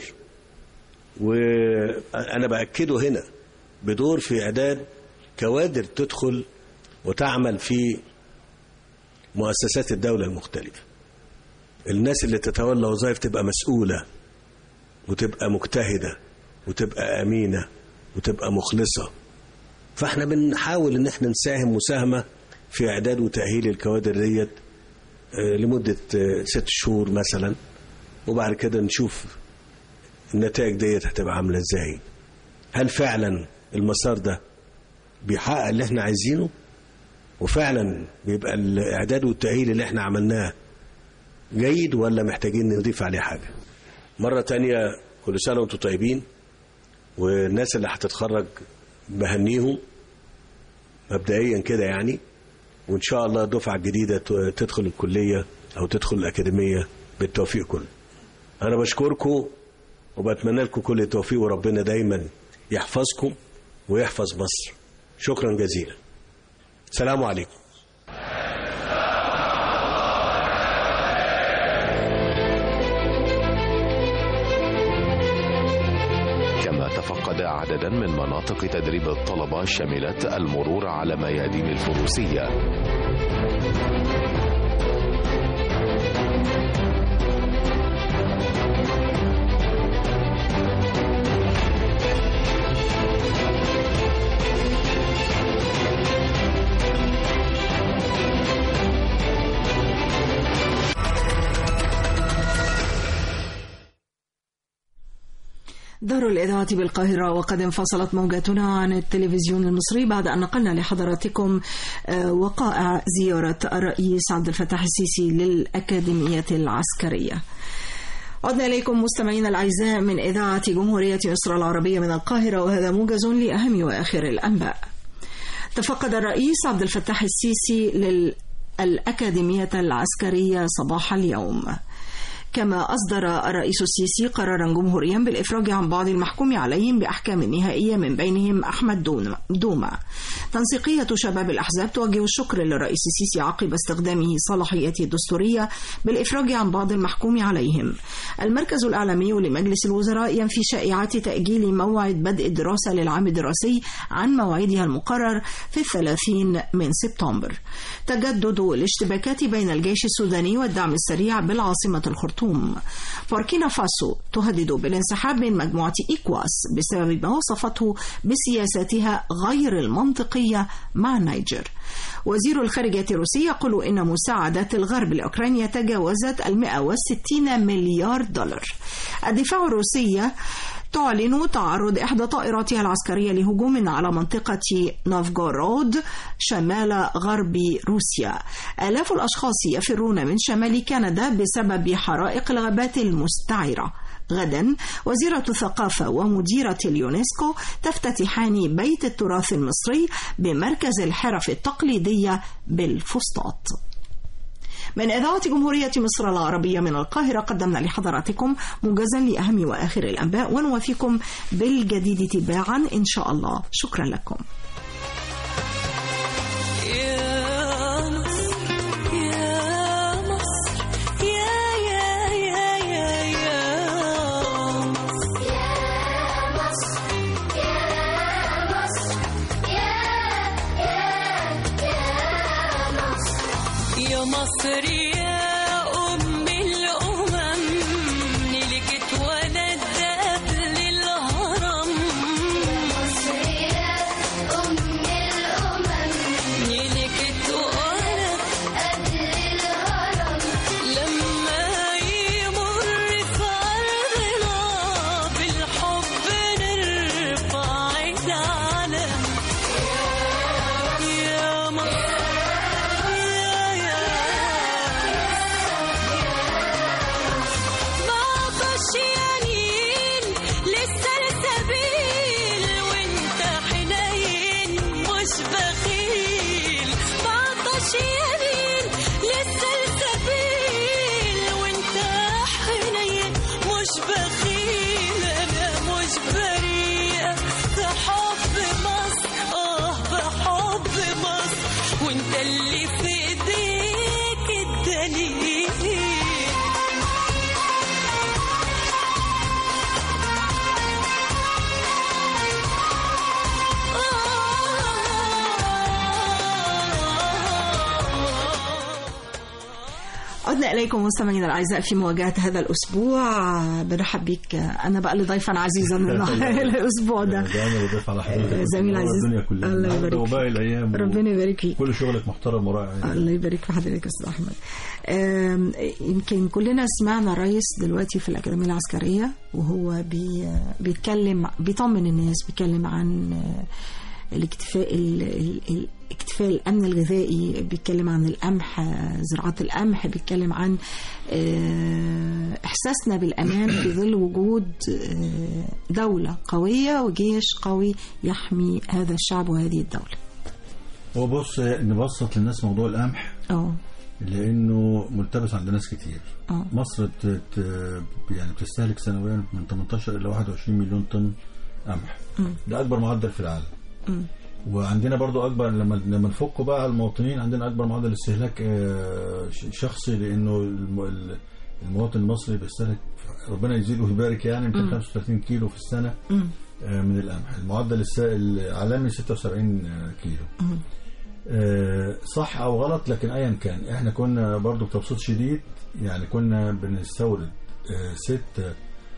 وانا باكده هنا بدور في اعداد كوادر تدخل وتعمل في مؤسسات الدوله المختلفه الناس اللي تتولى وظائف تبقى مسؤوله وتبقى مجتهده وتبقى امينه وتبقى مخلصه فاحنا بنحاول ان احنا نساهم مساهمه في اعداد وتاهيل الكوادر ديت آه، لمده آه، ست شهور مثلا وبعد كده نشوف النتائج ديت هتبقى عامله ازاي هل فعلا المسار ده بيحقق اللي احنا عايزينه وفعلا بيبقى الاعداد والتاهيل اللي احنا عملناه جيد ولا محتاجين نضيف عليه حاجه مره تانية كل سنه وانتم طيبين والناس اللي هتتخرج بهنيهم مبدئيا كده يعني وان شاء الله الدفعه الجديده ت- تدخل الكليه او تدخل الاكاديميه بالتوفيق كله انا بشكركم وبتمنى لكم كل التوفيق وربنا دايما يحفظكم ويحفظ مصر شكرا جزيلا السلام عليكم كما تفقد عددا من مناطق تدريب الطلبة شملت المرور على ميادين الفروسية دار الإذاعة بالقاهرة وقد انفصلت موجاتنا عن التلفزيون المصري بعد أن نقلنا لحضراتكم آه، وقائع زيارة الرئيس عبد الفتاح السيسي للأكاديمية العسكرية عدنا إليكم مستمعينا الأعزاء من إذاعة جمهورية مصر العربية من القاهرة وهذا موجز لأهم وآخر الأنباء تفقد الرئيس عبد الفتاح السيسي للأكاديمية العسكرية صباح اليوم كما أصدر الرئيس السيسي قرارا جمهوريا بالإفراج عن بعض المحكوم عليهم بأحكام نهائية من بينهم أحمد دون- دوما تنسيقية شباب الأحزاب توجه الشكر للرئيس السيسي عقب استخدامه صلاحيته الدستورية بالإفراج عن بعض المحكوم عليهم المركز الإعلامي لمجلس الوزراء ينفي شائعات تأجيل موعد بدء الدراسة للعام الدراسي عن موعدها المقرر في الثلاثين من سبتمبر تجدد الاشتباكات بين الجيش السوداني والدعم السريع بالعاصمة الخرطوم بوركينا فاسو تهدد بالانسحاب من مجموعة إيكواس بسبب ما وصفته بسياساتها غير المنطقية مع النيجر وزير الخارجية الروسي يقول إن مساعدات الغرب لأوكرانيا تجاوزت ال 160 مليار دولار الدفاع الروسي تعلن تعرض إحدى طائراتها العسكرية لهجوم على منطقة نوفغورود شمال غرب روسيا آلاف الأشخاص يفرون من شمال كندا بسبب حرائق الغابات المستعرة غدا وزيرة الثقافة ومديرة اليونسكو تفتتحان بيت التراث المصري بمركز الحرف التقليدية بالفسطاط من إذاعة جمهورية مصر العربية من القاهرة قدمنا لحضراتكم موجزا لأهم وآخر الأنباء ونوافيكم بالجديد تباعا إن شاء الله شكرا لكم يا مصر يا مصر يا يا يا يا يا مصر يا مصر يا أم الأمم نلك اتولد قبل الهرم نلك اتولد لما يمر في أرضنا بالحب نرفع العلم يا مصر يا يا وانت اللي في ايديك الدليل عدنا إليكم مستمعينا الأعزاء في مواجهة هذا الأسبوع بنرحب بك أنا بقى اللي ضيفا عزيزا الأسبوع ده ده انا بضيف على حضرتك زميل منور عزيز. الدنيا كلها الله النهاردة يبارك وباقي الايام ربنا يبارك فيك كل شغلك محترم ورائع الله يبارك في حضرتك يا استاذ احمد آم، يمكن كلنا سمعنا الرئيس دلوقتي في الاكاديميه العسكريه وهو بي بيتكلم بيطمن الناس بيتكلم عن آه، الاكتفاء ال- ال- ال- اكتفاء الامن الغذائي بيتكلم عن القمح آه، زراعه القمح بيتكلم عن آه، احساسنا بالامان في ظل وجود آه، دوله قويه وجيش قوي يحمي هذا الشعب وهذه الدوله هو بص نبسط للناس موضوع القمح اه لانه ملتبس عند ناس كتير اه مصر بت... بت- يعني بتستهلك سنويا من 18 الى 21 مليون طن قمح ده اكبر معدل في العالم وعندنا برضو اكبر لما لما نفكه بقى على المواطنين عندنا اكبر معدل استهلاك آه، ش- شخصي لانه الم- ال- المواطن المصري بيستهلك ربنا يزيده ويبارك يعني 235 كيلو في السنه آه، من القمح المعدل الس- العالمي 76 كيلو آه، صح او غلط لكن ايا كان احنا كنا برضو بتبسيط شديد يعني كنا بنستورد آه، ستة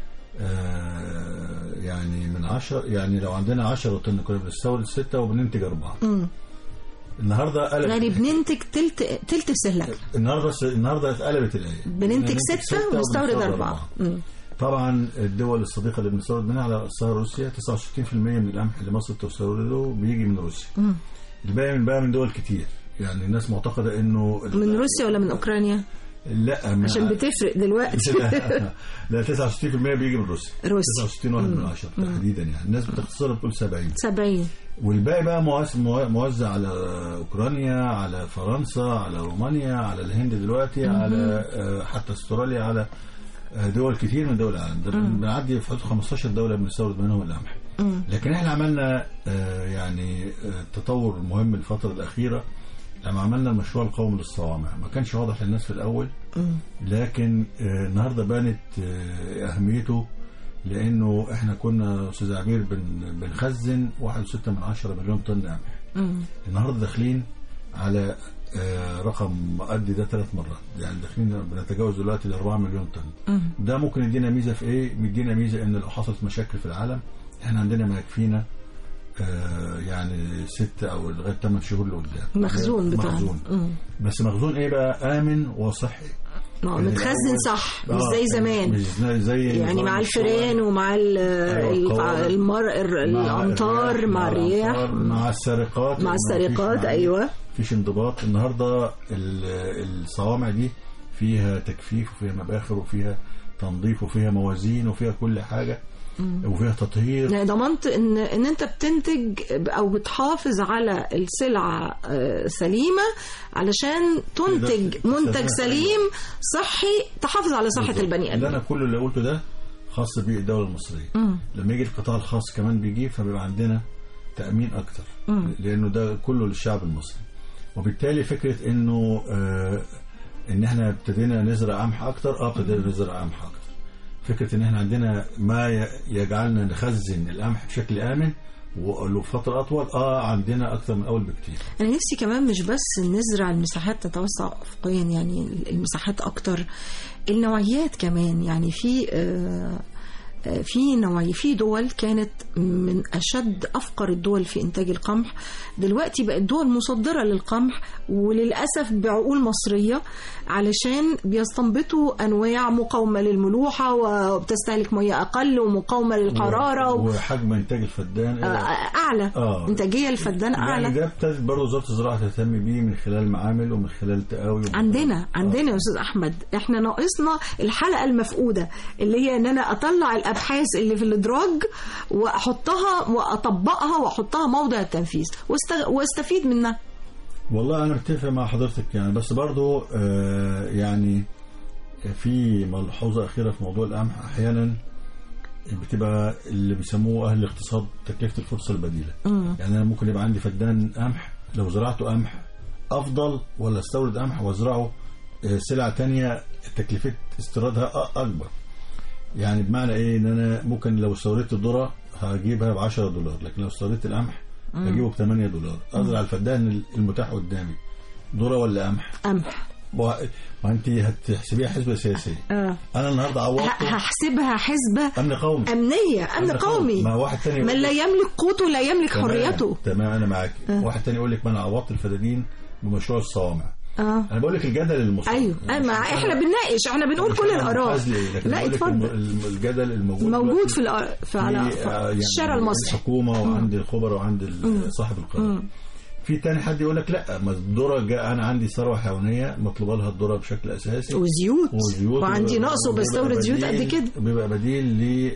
آه، يعني من عشرة يعني لو عندنا عشرة طن كنا بنستورد ستة وبننتج أربعة النهارده قلبت يعني بننتج تلت تلت استهلاك النهارده النهارده اتقلبت الآية بننتج ستة وبنستورد أربعة مم. طبعا الدول الصديقه اللي بنستورد منها على راسها روسيا 69% من القمح اللي مصر بتستورده بيجي من روسيا الباقي من بقى من دول كتير يعني الناس معتقده انه من روسيا ولا من أوكرانيا لا من عشان بتفرق دلوقتي لا لا 69% بيجي من روسيا روسيا. 69 واحد من عشرة تحديدا يعني الناس بتختصرها بتقول 70 70 والباقي بقى موز- مو- موزع على اوكرانيا على فرنسا على رومانيا على الهند دلوقتي على آه، حتى استراليا على آه، دول كتير من دول العالم ده بنعدي في حدود 15 دوله بنستورد منهم القمح لكن احنا عملنا آه، يعني آه، تطور مهم الفتره الاخيره لما عملنا المشروع القومي للصوامع ما كانش واضح للناس في الاول لكن آه، النهارده بانت آه، اهميته لانه احنا كنا استاذ عبير بن بنخزن 1.6 من 10 مليون طن قمح النهارده داخلين على آه، رقم قد ده ثلاث مرات يعني داخلين بنتجاوز دلوقتي ال 4 مليون طن ده ممكن يدينا ميزه في ايه؟ مدينا ميزه ان لو حصلت مشاكل في العالم احنا عندنا ما يكفينا آه، يعني ست او لغايه 8 شهور لقدام مخزون بتاعنا. مخزون مم. بس مخزون ايه بقى؟ امن وصحي ما هو متخزن صح مش آه، زي زمان مش زي- زي يعني نظام مع الشغل. الفيران ومع ال- أيوة، ال- القوارض. المر ال- مع الامطار مع الرياح الأمطار، مع السرقات مع مفيش السرقات، مع- أيوة. مفيش انضباط النهارده ال- الصوامع دي فيها تجفيف وفيها مباخر وفيها تنظيف وفيها موازين وفيها كل حاجه وفيها تطهير يعني ضمنت ان ان انت بتنتج او بتحافظ على السلعه آه، سليمه علشان تنتج تقدر منتج تستخدمها. سليم صحي تحافظ على صحه بالظبط. البني اللي ادم انا كل اللي قلته ده خاص بالدوله المصريه لما يجي القطاع الخاص كمان بيجيب فبيبقى عندنا تامين اكتر لانه ده كله للشعب المصري وبالتالي فكره انه آه ان احنا ابتدينا نزرع قمح اكتر اه ابتدينا نزرع قمح اكتر فكره ان احنا عندنا ما ي- يجعلنا نخزن القمح بشكل امن ولفتره اطول اه عندنا اكتر من اول بكتير انا نفسي كمان مش بس نزرع المساحات تتوسع افقيا يعني المساحات اكتر النوعيات كمان يعني في آه، آه، في نوعية في دول كانت من أشد أفقر الدول في إنتاج القمح دلوقتي بقت دول مصدرة للقمح وللأسف بعقول مصرية علشان بيستنبطوا أنواع مقاومة للملوحة وبتستهلك مياه أقل ومقاومة للحرارة و... وحجم انتاج الفدان آه، أعلى آه. إنتاجية الفدان أعلى يعني ده ابتدت برضه وزاره الزراعه تهتم بيه من خلال معامل ومن خلال تقاوي ومن عندنا خلال- عندنا يا استاذ احمد احنا ناقصنا الحلقه المفقوده اللي هي ان انا اطلع الابحاث اللي في الادراج واحطها واطبقها واحطها موضع التنفيذ واست- واستفيد منها والله انا متفق مع حضرتك يعني بس برضو آه يعني في ملحوظه اخيره في موضوع القمح احيانا بتبقى اللي بيسموه اهل الاقتصاد تكلفه الفرصه البديله يعني انا ممكن يبقى عندي فدان قمح لو زرعته قمح افضل ولا استورد قمح وازرعه آه، سلعه تانية تكلفه استيرادها أ- اكبر يعني بمعنى ايه ان انا ممكن لو استوردت الذره هجيبها ب 10 دولار لكن لو استوردت القمح هجيبه ب 8 دولار ازرع الفدان المتاح قدامي ذره ولا قمح قمح ما ما انت هتحسبيها حسبه سياسيه اه انا النهارده ه- عوضت هحسبها حسبة امن قومي أمنية أمن قومي ما واحد تاني من يقول لا لك- يملك قوته لا يملك تمام، حريته تمام انا معاك واحد تاني يقول لك ما انا عوضت الفدادين بمشروع الصوامع اه انا بقول لك الجدل المصاب ايوه أما احنا بنناقش احنا بنقول كل الاراء لا لا اتفضل الجدل الموجود موجود دلوقتي في الأ- في على في، في آه، يعني الشارع المصري الحكومه وعند الخبراء وعند ال- صاحب القرار في تاني حد يقول لك لا ما الذره جا- انا عندي ثروه حيوانيه مطلوبه لها الذره بشكل اساسي وزيوت وزيوت وعندي نقص وبيبقى وبستورد زيوت قد بديل- كده بيبقى بديل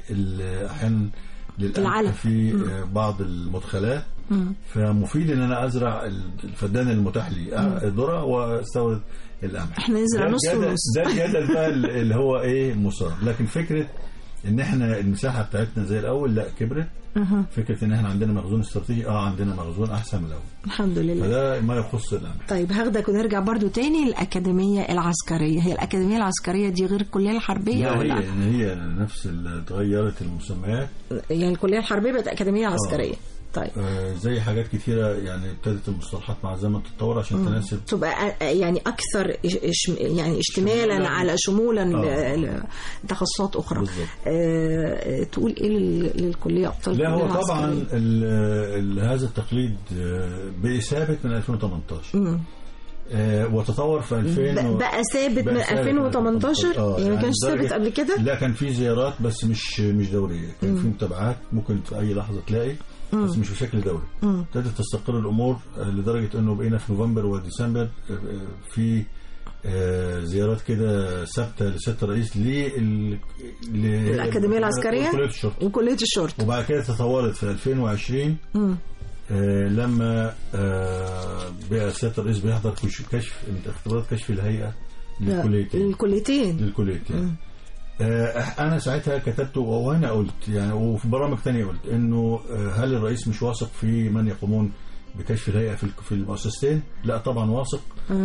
لل احيانا للقمح العلف. في آه، بعض المدخلات فمفيد ان انا ازرع الفدان المتاح لي آه، الذره واستورد القمح احنا نزرع ده نص الجدل- ونص. ده الجدل بقى اللي هو ايه مثار لكن فكره ان احنا المساحه بتاعتنا زي الاول لا كبرت أها. فكره ان احنا عندنا مخزون استراتيجي اه عندنا مخزون احسن من الاول الحمد لله فده ما يخص القمح طيب هاخدك ونرجع برضو تاني الأكاديمية العسكرية هي الأكاديمية العسكرية دي غير الكلية الحربية لا ولا هي هي نفس ال- اتغيرت المسميات يعني الكلية الحربية بقت أكاديمية عسكرية طيب آه، زي حاجات كتيرة يعني ابتدت المصطلحات مع الزمن تتطور عشان تناسب تبقى أ- يعني أكثر إش- إش- يعني اشتمالا شمولاً. على شمولا آه. ل- لتخصصات أخرى بالظبط. آه، تقول إيه لل- للكلية أبطال لا الكلية هو طبعا العسكرية؟ ال ال هذا التقليد آه، بقي ثابت من 2018 آه، وتطور في 2000 و- بقى ثابت من بقى ثابت 2018 آه، يعني ما كانش لدرجة- ثابت قبل كده لا كان في زيارات بس مش مش دوريه كان في متابعات ممكن في اي لحظه تلاقي بس مش بشكل دوري ابتدت تستقر الامور آه، لدرجه انه بقينا في نوفمبر وديسمبر آه، آه، في آه، زيارات كده ثابته لسياده الرئيس لل ل- الأكاديمية العسكرية كليه الشرطه وكلية الشرطة وبعد كده تطورت في 2020 آه لما آه بقى سياده الرئيس بيحضر كش- كشف اختبارات كشف الهيئه للكليتين الكليتين للكليتين آه انا ساعتها كتبت وانا قلت يعني وفي برامج تانية قلت انه آه هل الرئيس مش واثق في من يقومون بكشف الهيئه في الك- في المؤسستين؟ لا طبعا واثق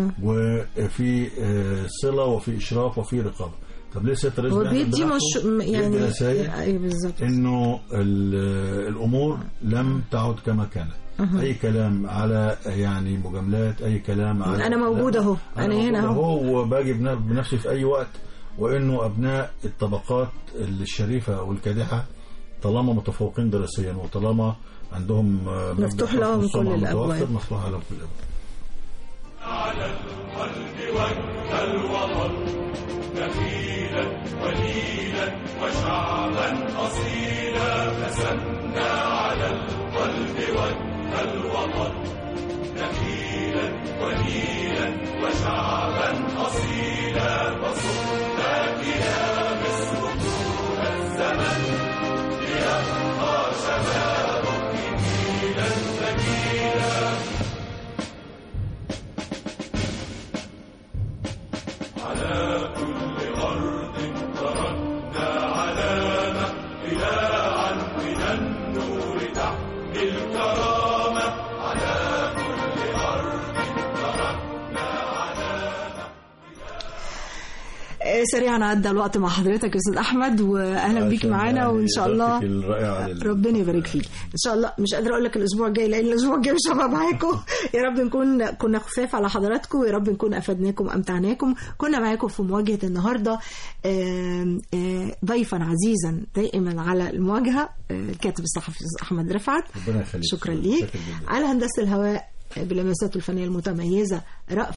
وفي آه صله وفي اشراف وفي رقابه طب ليه سياده الرئيس هو بيعمل بيدي بنفسه؟ مش يعني بيدي رسائل ايوه بالظبط انه ال- الامور لم تعد كما كانت اي كلام على يعني مجاملات اي كلام على أنا موجود أهو. أنا هنا موجود أهو. اهو وباجي بن- بنفسي في اي وقت وانه ابناء الطبقات الشريفه والكادحه طالما متفوقين دراسيا وطالما عندهم آه، مفتوح مبدأ لهم حسن السمعة كل متوفر، الأبواب. مفتوح لهم كل الابواب آه، سريعا عدى الوقت مع حضرتك يا استاذ احمد واهلا بيك عشان معانا يعني وان شاء الله إضافتك الرائعة لل- ربنا يبارك فيك ان شاء الله مش قادره اقول لك الاسبوع الجاي لان الاسبوع الجاي مش هبقى معاكم يا رب نكون كنا خفاف على حضراتكم ويا رب نكون افدناكم امتعناكم كنا معاكم في مواجهه النهارده آم، آه، ضيفا عزيزا دائما على المواجهه آه، الكاتب الصحفي الأستاذ احمد رفعت ربنا يخليك شكرا ليك شكرا جدا. على هندسه الهواء بلمساته الفنيه المتميزه رأف